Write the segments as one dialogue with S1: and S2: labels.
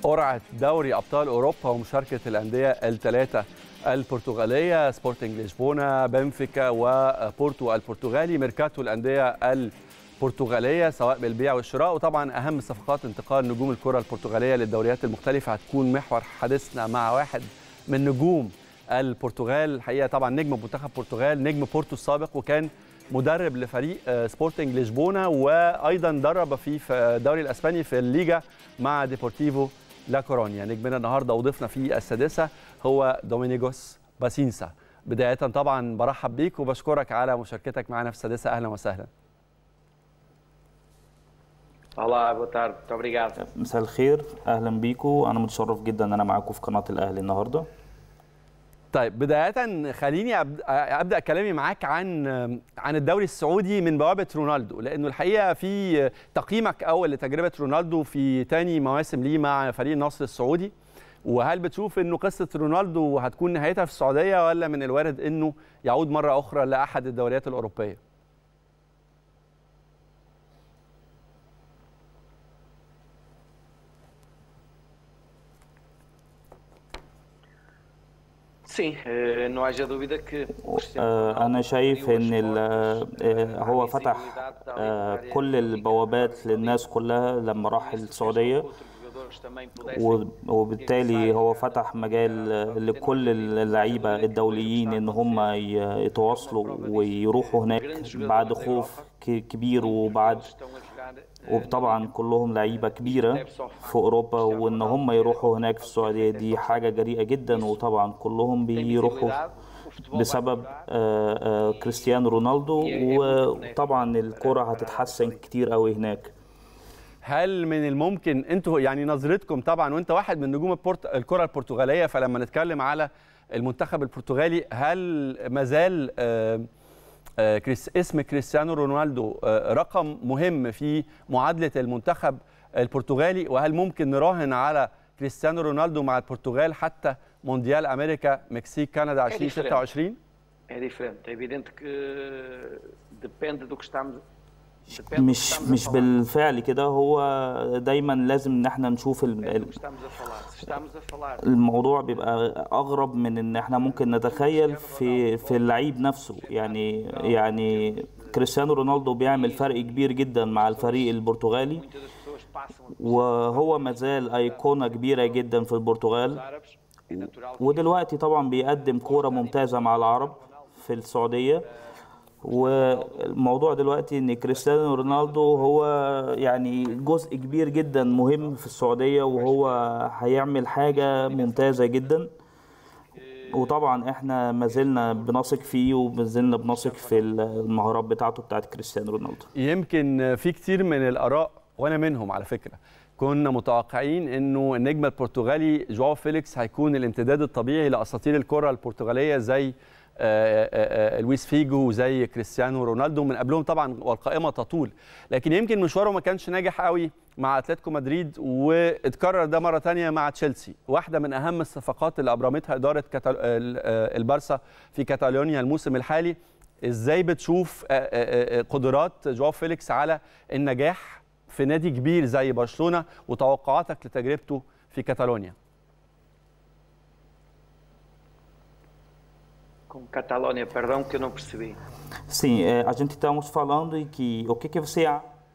S1: قرعه دوري ابطال اوروبا ومشاركه الانديه الثلاثه البرتغاليه سبورتنج لشبونه بنفيكا وبورتو البرتغالي ميركاتو الانديه البرتغاليه سواء بالبيع والشراء وطبعا اهم صفقات انتقال نجوم الكره البرتغاليه للدوريات المختلفه هتكون محور حديثنا مع واحد من نجوم البرتغال الحقيقه طبعا نجم منتخب البرتغال نجم بورتو السابق وكان مدرب لفريق سبورتنج لشبونه وايضا درب في الدوري الاسباني في الليجا مع ديبورتيفو لا كورونيا نجمنا النهارده وضيفنا في السادسه هو دومينيجوس باسينسا بدايه طبعا برحب بيك وبشكرك على مشاركتك معنا في السادسه اهلا وسهلا
S2: Olá, boa tarde, muito obrigado.
S3: مساء الخير اهلا بيكم انا متشرف جدا ان انا معاكم في قناه الاهلي النهارده
S1: طيب بداية خليني ابدا كلامي معاك عن عن الدوري السعودي من بوابة رونالدو لانه الحقيقة في تقييمك اول لتجربة رونالدو في تاني مواسم ليه مع فريق النصر السعودي وهل بتشوف انه قصة رونالدو هتكون نهايتها في السعودية ولا من الوارد انه يعود مرة اخرى لاحد الدوريات الاوروبية؟
S2: Sim, não haja dúvida que
S3: انا شايف ان هو فتح كل البوابات للناس كلها لما راح السعوديه وبالتالي هو فتح مجال لكل اللعيبه الدوليين ان هم يتواصلوا ويروحوا هناك بعد خوف كبير وبعد وطبعا كلهم لعيبه كبيره في اوروبا وان هم يروحوا هناك في السعوديه دي حاجه جريئه جدا وطبعا كلهم بيروحوا بسبب كريستيانو رونالدو وطبعا الكره هتتحسن كتير قوي هناك
S1: هل من الممكن انتوا يعني نظرتكم طبعا وانت واحد من نجوم البورت... الكره البرتغاليه فلما نتكلم على المنتخب البرتغالي هل مازال آه كريس اسم كريستيانو رونالدو رقم مهم في معادله المنتخب البرتغالي وهل ممكن نراهن على كريستيانو رونالدو مع البرتغال حتى مونديال امريكا مكسيك كندا 2026
S2: É diferente, é evidente que depende do que estamos
S3: مش مش بالفعل كده هو دايما لازم ان احنا نشوف الموضوع بيبقى اغرب من ان احنا ممكن نتخيل في في اللعيب نفسه يعني يعني كريستيانو رونالدو بيعمل فرق كبير جدا مع الفريق البرتغالي وهو مازال ايقونه كبيره جدا في البرتغال ودلوقتي طبعا بيقدم كوره ممتازه مع العرب في السعوديه والموضوع دلوقتي ان كريستيانو رونالدو هو يعني جزء كبير جدا مهم في السعوديه وهو هيعمل حاجه ممتازه جدا وطبعا احنا ما زلنا بنثق فيه وما زلنا بنثق في المهارات بتاعته بتاعت كريستيانو رونالدو
S1: يمكن في كتير من الاراء وانا منهم على فكره كنا متوقعين انه النجم البرتغالي جواو فيليكس هيكون الامتداد الطبيعي لاساطير الكره البرتغاليه زي لويس فيجو وزي كريستيانو رونالدو من قبلهم طبعا والقائمه تطول لكن يمكن مشواره ما كانش ناجح قوي مع اتلتيكو مدريد واتكرر ده مره ثانيه مع تشيلسي واحده من اهم الصفقات اللي ابرمتها اداره كتال... البارسا في كاتالونيا الموسم الحالي ازاي بتشوف قدرات جواو فيليكس على النجاح في نادي كبير زي برشلونه وتوقعاتك لتجربته في كاتالونيا
S2: Com Catalônia, perdão que eu não percebi.
S3: Sim, a gente estamos falando e que o que que você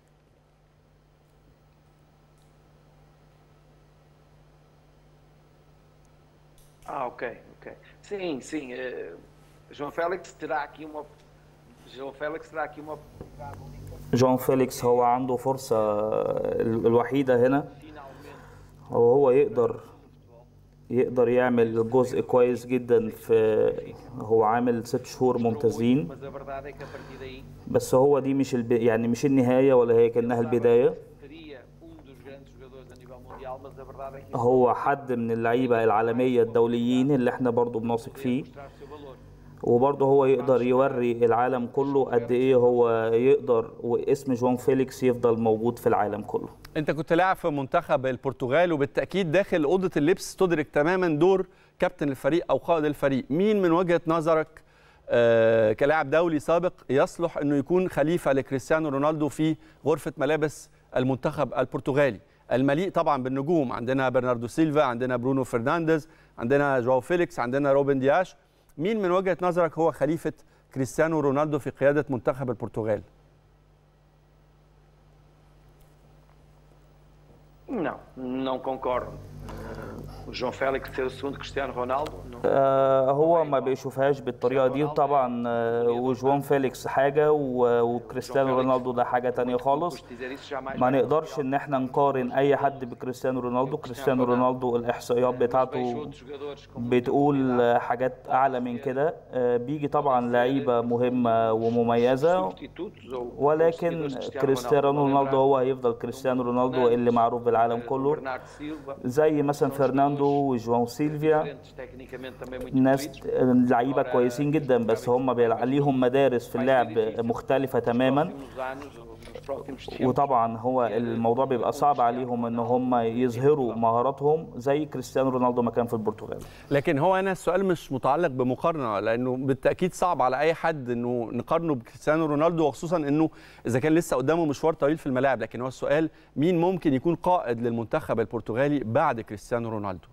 S2: Ah, ok, ok. Sim, sim. Uh, João Félix terá aqui uma João Félix terá aqui uma
S3: جون فيليكس هو عنده فرصة الوحيدة هنا وهو يقدر يقدر يعمل جزء كويس جدا في هو عامل ست شهور ممتازين بس هو دي مش الب... يعني مش النهايه ولا هي كانها البدايه هو حد من اللعيبه العالميه الدوليين اللي احنا برضو بنثق فيه وبرضه هو يقدر يوري العالم كله قد ايه هو يقدر واسم جوان فيليكس يفضل موجود في العالم كله
S1: انت كنت لاعب في منتخب البرتغال وبالتاكيد داخل اوضه اللبس تدرك تماما دور كابتن الفريق او قائد الفريق مين من وجهه نظرك آه كلاعب دولي سابق يصلح انه يكون خليفه لكريستيانو رونالدو في غرفه ملابس المنتخب البرتغالي المليء طبعا بالنجوم عندنا برناردو سيلفا عندنا برونو فرنانديز عندنا جواو فيليكس عندنا روبن دياش مين من وجهه نظرك هو خليفه كريستيانو رونالدو في قياده منتخب البرتغال
S2: Não, não concordo. O João Félix ser o segundo Cristiano Ronaldo. Não.
S3: آه، هو ما بيشوفهاش بالطريقه دي طبعا آه، وجوان فيليكس حاجه و- وكريستيانو رونالدو ده حاجه تانية خالص
S2: Por dizer isso, jamais
S3: ما
S2: vai
S3: نقدرش ان احنا نقارن اي حد بكريستيانو رونالدو كريستيانو رونالدو الاحصائيات
S2: Mas vejo
S3: بتاعته
S2: outros jogadores com muita
S3: بتقول
S2: qualidade,
S3: حاجات اعلى من كده آه، بيجي طبعا لعيبه مهمه ومميزه
S2: substitutos ou
S3: ولكن
S2: seguidores de Cristiano
S3: كريستيانو
S2: Ronaldo.
S3: رونالدو هو هيفضل كريستيانو رونالدو اللي معروف بالعالم كله
S2: Bernardo Silva,
S3: زي مثلا فرناندو وجواو سيلفيا
S2: diferentes tecnicamente também muito
S3: ناس
S2: fluidos.
S3: لعيبه كويسين جدا بس هم بيلع- ليهم مدارس في اللعب مختلفه تماما
S2: Nos próximos anos, ou nos próximos tempos,
S3: وطبعا هو الموضوع بيبقى صعب عليهم ان هم يظهروا مهاراتهم زي كريستيانو رونالدو ما كان في البرتغال
S1: لكن هو هنا السؤال مش متعلق بمقارنه لانه بالتاكيد صعب على اي حد انه نقارنه بكريستيانو رونالدو وخصوصا انه اذا كان لسه قدامه مشوار طويل في الملاعب لكن هو السؤال مين ممكن يكون قائد للمنتخب البرتغالي بعد كريستيانو رونالدو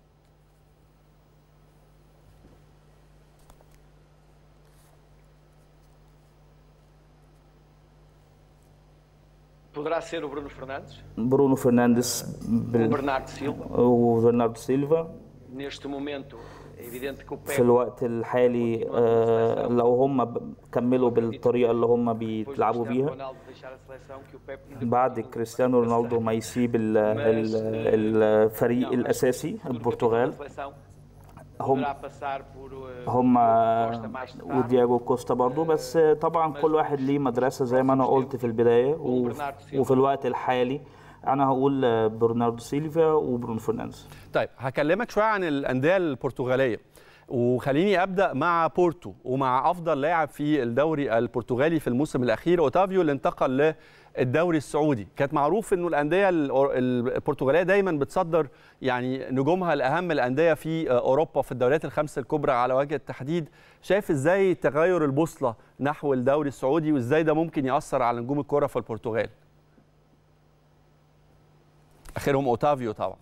S2: poderá ser o Bruno Fernandes,
S3: برونو فرنانديز
S2: o
S3: بال-
S2: Bernardo Silva.
S3: وبرناردو سيلفا
S2: Neste momento, é evidente que o
S3: في
S2: Pepe
S3: الوقت الحالي آه، لو هم ب- كملوا بالطريقه اللي هم بيلعبوا
S2: Cristiano
S3: بيها
S2: Ronaldo deixar a seleção, que o Pepe ainda
S3: بعد كريستيانو رونالدو ما يسيب ال- ال- الفريق الاساسي البرتغال
S2: a seleção
S3: هم
S2: poderá passar por uh,
S3: هم
S2: Costa mais tarde.
S3: ودياجو كوستا برضو بس طبعا كل واحد ليه مدرسة زي ما انا قلت في البداية و- وفي الوقت الحالي انا هقول برناردو سيلفا وبرونو فرنانديز
S1: طيب هكلمك شويه عن الانديه البرتغاليه وخليني ابدا مع بورتو ومع افضل لاعب في الدوري البرتغالي في الموسم الاخير اوتافيو اللي انتقل للدوري السعودي كانت معروف انه الانديه الأور- البرتغاليه دايما بتصدر يعني نجومها لاهم الانديه في اوروبا في الدوريات الخمس الكبرى على وجه التحديد شايف ازاي تغير البوصله نحو الدوري السعودي وازاي ده ممكن ياثر على نجوم الكره في البرتغال اخرهم اوتافيو طبعا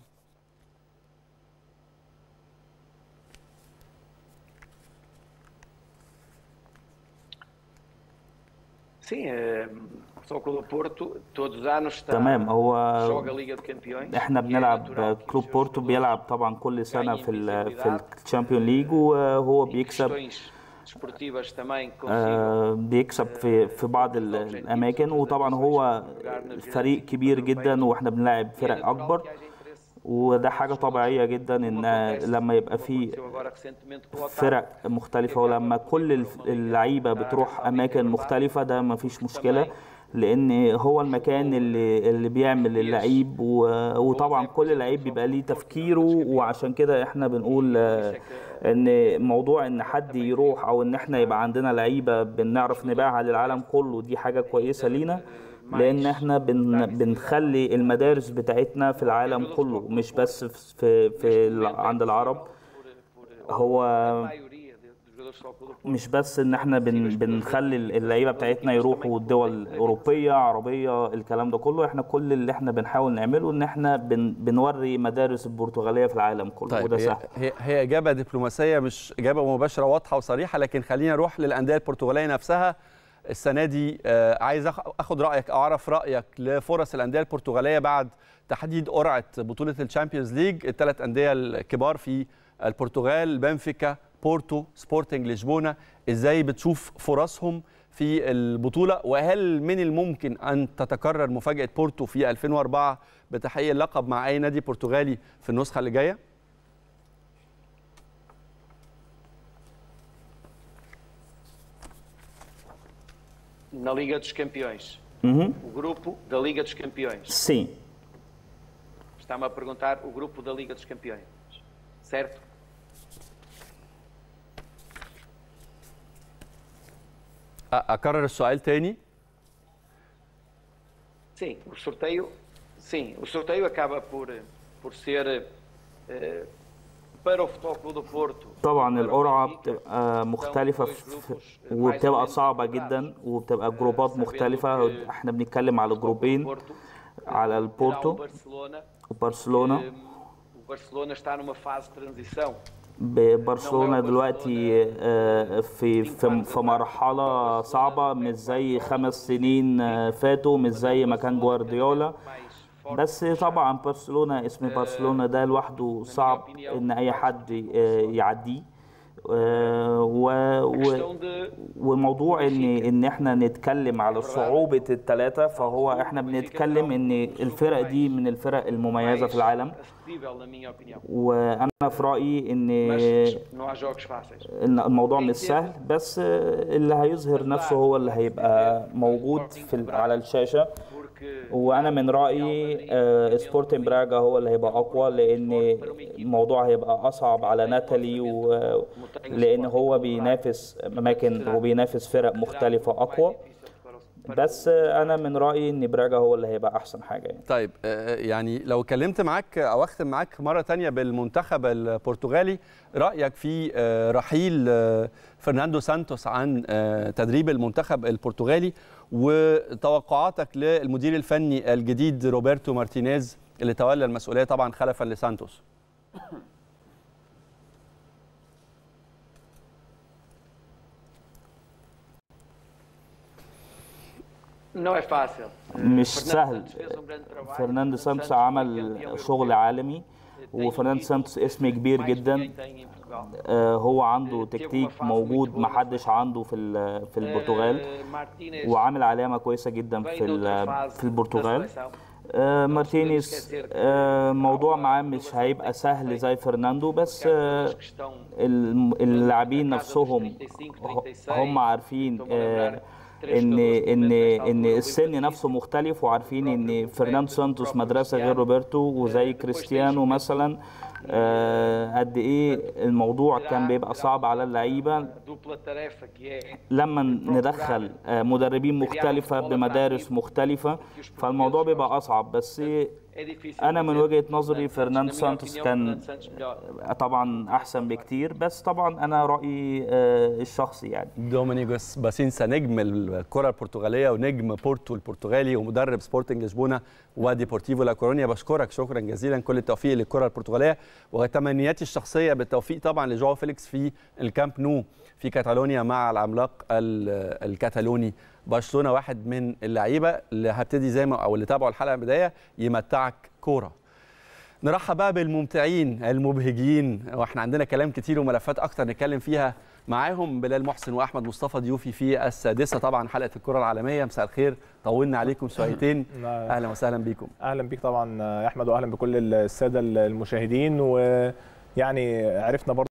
S2: Sim, eh, só o Clube do Porto todos os anos está,
S3: تمام هو
S2: joga a Liga de Campeões.
S3: احنا
S2: e é
S3: بنلعب
S2: natural que
S3: كلوب
S2: os
S3: بورتو
S2: jogadores
S3: بيلعب طبعا كل سنة في ال في
S2: visibilidade
S3: الشامبيون ليج وهو
S2: e
S3: بيكسب
S2: questões desportivas também consigam
S3: آه، بيكسب في في بعض ال- الاماكن وطبعا هو فريق كبير جدا واحنا بنلاعب
S2: e é
S3: فرق
S2: natural
S3: اكبر
S2: que haja interesse.
S3: وده حاجة طبيعية جدا ان لما يبقى في
S2: Aconteceu agora recentemente com o Otávio.
S3: فرق مختلفة ولما كل الف- اللعيبة بتروح أماكن مختلفة ده مفيش مشكلة لأن هو المكان اللي اللي بيعمل اللعيب و- وطبعا كل لعيب بيبقى ليه تفكيره وعشان كده احنا بنقول آه، ان موضوع ان حد يروح او ان احنا يبقى عندنا لعيبة بنعرف نبيعها للعالم كله دي حاجة كويسة لينا لان احنا بن بنخلي المدارس بتاعتنا في العالم كله مش بس في في ال- عند العرب هو
S2: A maioria dos jogadores só o Clube do Porto.
S3: مش بس ان احنا بن بنخلي اللعيبه بتاعتنا يروحوا الدول اوروبيه عربيه الكلام ده كله احنا كل اللي احنا بنحاول نعمله ان احنا بن بنوري مدارس البرتغاليه في العالم كله
S1: طيب
S3: وده
S1: هي,
S3: سهل
S1: هي, هي اجابه دبلوماسيه مش اجابه مباشره واضحه وصريحه لكن خلينا نروح للانديه البرتغاليه نفسها السنه دي آه، عايز أخ- اخد رايك او اعرف رايك لفرص الانديه البرتغاليه بعد تحديد قرعه بطوله الشامبيونز ليج الثلاث انديه الكبار في البرتغال بنفيكا بورتو سبورتنج لشبونه ازاي بتشوف فرصهم في البطوله وهل من الممكن ان تتكرر مفاجاه بورتو في 2004 بتحقيق اللقب مع اي نادي برتغالي في النسخه اللي جايه
S2: Na Liga dos Campeões.
S3: Uhum.
S2: O grupo da Liga dos Campeões.
S3: Sim.
S2: Está-me a perguntar o grupo da Liga dos Campeões. Certo?
S1: أ- اكرر السؤال تاني
S2: Sim, o sorteio, sim, o sorteio acaba por, por ser eh, para o Futebol Clube do Porto.
S3: طبعا
S2: para o
S3: القرعه
S2: Benfica,
S3: بتبقى مختلفه في في- وبتبقى صعبه جدا وبتبقى جروبات مختلفه احنا بنتكلم على
S2: o Futebol Clube do
S3: جروبين
S2: Porto
S3: على
S2: terá o
S3: البورتو
S2: Barcelona
S3: برشلونة
S2: O Barcelona está numa fase de transição.
S3: ب- برشلونة دلوقتي آه، في في في مرحلة صعبة مش زي خمس سنين آه، فاتوا مش زي ما كان جوارديولا
S2: Mais forte.
S3: بس طبعا برشلونة اسم برشلونة ده لوحده صعب ان اي حد آه، يعديه آه، و- و-
S2: Questão de
S3: وموضوع ان ان احنا نتكلم على صعوبة الثلاثة فهو احنا بنتكلم ان الفرق دي من الفرق المميزة في العالم
S2: acessível, na minha opinião.
S3: وانا في رأيي ان
S2: Mas não há jogos fáceis.
S3: ان الموضوع مش سهل بس اللي هيظهر نفسه هو اللي هيبقى موجود في ال- على الشاشة
S2: Porque
S3: وانا من رايي آه، سبورتنج براجا هو اللي هيبقى اقوى لان الموضوع هيبقى اصعب على ناتالي و... لان هو بينافس اماكن وبينافس فرق مختلفه اقوى
S2: difíceis para o
S3: بس آه، انا من رايي ان براجا هو اللي هيبقى احسن حاجه يعني
S1: طيب آه، يعني لو اتكلمت معاك او اختم معاك مره تانية بالمنتخب البرتغالي رايك في آه، رحيل آه، فرناندو سانتوس عن آه، تدريب المنتخب البرتغالي وتوقعاتك للمدير الفني الجديد روبرتو مارتينيز اللي تولى المسؤوليه طبعا خلفا لسانتوس
S2: Não é fácil.
S3: مش
S2: Fernando
S3: سهل
S2: Santos fez um grande trabalho.
S3: فرناندو سانتوس
S2: Santos foi
S3: عمل
S2: campeão
S3: شغل
S2: europeu.
S3: عالمي
S2: Tem
S3: وفرناندو
S2: um
S3: سانتوس
S2: título
S3: اسم كبير
S2: mais
S3: جدا
S2: ninguém tem em Portugal.
S3: آه، هو عنده تكتيك موجود محدش عنده في ال- في البرتغال
S2: Eh, Martínez
S3: وعامل علامة كويسة جدا
S2: vem
S3: في
S2: de outra
S3: ال-
S2: fase
S3: في
S2: da
S3: البرتغال
S2: seleção.
S3: آه، مارتينيز آه، الموضوع معاه مش هيبقى سهل زي فرناندو بس آه،
S2: Os que estão
S3: الم- اللاعبين نفسهم هم عارفين آه، ان ان ان السن نفسه مختلف وعارفين ان فرناندو سانتوس مدرسه غير روبرتو وزي كريستيانو مثلا آه، قد ايه الموضوع كان بيبقى صعب على اللعيبه
S2: dupla tarefa que é
S3: لما ندخل آه، مدربين مختلفة بمدارس مختلفة فالموضوع بيبقى أصعب بس
S2: é difícil.
S3: أنا من
S2: dizer.
S3: وجهة نظري
S2: Fernando Santos,
S3: فرناندو
S2: na minha
S3: سانتوس
S2: opinião,
S3: كان
S2: Fernando Santos melhor.
S3: طبعا أحسن بكتير بس طبعا أنا رأيي آه، الشخصي يعني
S1: دومينيجوس باسينسا نجم الكره البرتغاليه ونجم بورتو البرتغالي ومدرب سبورتنج لشبونه وديبورتيفو لا كورونيا بشكرك شكرا جزيلا كل التوفيق للكره البرتغاليه وتمنياتي الشخصيه بالتوفيق طبعا لجواو فيليكس في الكامب نو في كاتالونيا مع العملاق ال- الكتالوني برشلونه واحد من اللعيبه اللي هبتدي زي ما او اللي تابعوا الحلقه من البدايه يمتعك كوره نرحب بقى بالممتعين المبهجين واحنا عندنا كلام كتير وملفات اكتر نتكلم فيها معاهم بلال محسن واحمد مصطفى ضيوفي في السادسه طبعا حلقه الكره العالميه مساء الخير طولنا عليكم شويتين اهلا وسهلا بيكم
S4: اهلا بيك طبعا يا احمد واهلا بكل الساده المشاهدين ويعني عرفنا برضه